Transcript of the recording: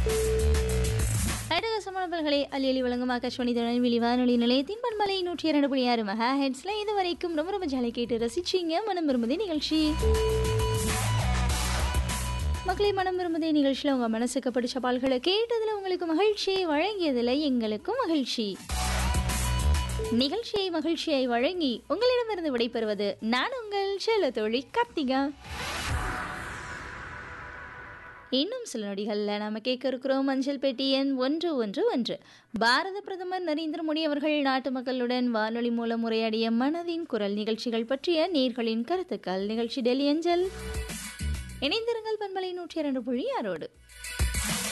அட்டகாசமானவர்களை அள்ளி வழங்கும் ஆகாஷ்வாணி தொழில்வெளி வானொலி நிலையத்தின் பண்பலை நூற்றி இரண்டு புள்ளி ஆறு மெகா ஹெட்ஸ்ல இது வரைக்கும் ரொம்ப ரொம்ப ஜாலி கேட்டு ரசிச்சிங்க மனம் விரும்புதே நிகழ்ச்சி மக்களை மனம் விரும்புதே நிகழ்ச்சியில் உங்கள் மனசுக்கு பிடிச்ச பால்களை கேட்டதில் உங்களுக்கு மகிழ்ச்சி வழங்கியதில் எங்களுக்கும் மகிழ்ச்சி நிகழ்ச்சியை மகிழ்ச்சியை வழங்கி உங்களிடமிருந்து விடைபெறுவது நான் உங்கள் செல்ல தோழி கார்த்திகா இன்னும் சில நொடிகளில் நாம கேட்க இருக்கிறோம் மஞ்சள் பெட்டி எண் ஒன்று ஒன்று ஒன்று பாரத பிரதமர் நரேந்திர மோடி அவர்கள் நாட்டு மக்களுடன் வானொலி மூலம் உரையாடிய மனதின் குரல் நிகழ்ச்சிகள் பற்றிய நேர்களின் கருத்துக்கள் நிகழ்ச்சி டெல்லி அஞ்சல் இணைந்திருங்கள் பண்பலை நூற்றி இரண்டு புள்ளி ஆறோடு